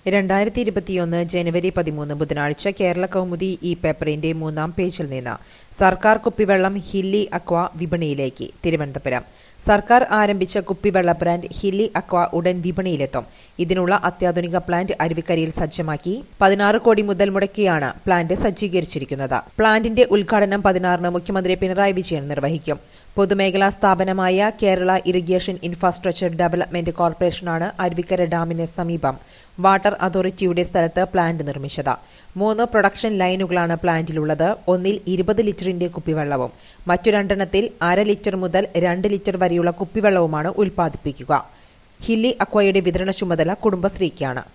രണ്ടായിരത്തി ഇരുപത്തിയൊന്ന് ജനുവരി പതിമൂന്ന് ബുധനാഴ്ച കേരള കൗമുദി ഈ പേപ്പറിന്റെ മൂന്നാം പേജിൽ നിന്ന് സർക്കാർ കുപ്പിവെള്ളം ഹില്ലി അക്വ വിപണിയിലേക്ക് തിരുവനന്തപുരം സർക്കാർ ആരംഭിച്ച കുപ്പിവെള്ള ബ്രാൻഡ് ഹില്ലി അക്വ ഉടൻ വിപണിയിലെത്തും ഇതിനുള്ള അത്യാധുനിക പ്ലാന്റ് അരുവിക്കരയിൽ സജ്ജമാക്കി പതിനാറ് കോടി മുതൽ മുടക്കിയാണ് പ്ലാന്റ് സജ്ജീകരിച്ചിരിക്കുന്നത് പ്ലാന്റിന്റെ ഉദ്ഘാടനം പതിനാറിന് മുഖ്യമന്ത്രി പിണറായി വിജയൻ നിർവഹിക്കും പൊതുമേഖലാ സ്ഥാപനമായ കേരള ഇറിഗേഷൻ ഇൻഫ്രാസ്ട്രക്ചർ ഡെവലപ്മെന്റ് കോർപ്പറേഷനാണ് അരുവിക്കര ഡാമിന് സമീപം വാട്ടർ അതോറിറ്റിയുടെ സ്ഥലത്ത് പ്ലാന്റ് നിർമ്മിച്ചത് മൂന്ന് പ്രൊഡക്ഷൻ ലൈനുകളാണ് പ്ലാന്റിലുള്ളത് ഒന്നിൽ ഇരുപത് ലിറ്ററിന്റെ കുപ്പിവെള്ളവും മറ്റു രണ്ടെണ്ണത്തിൽ അര ലിറ്റർ മുതൽ രണ്ട് ലിറ്റർ വരെയുള്ള കുപ്പിവെള്ളവുമാണ് ഉൽപ്പാദിപ്പിക്കുക ഹില്ലി അക്വയുടെ വിതരണ ചുമതല കുടുംബശ്രീക്കാണ്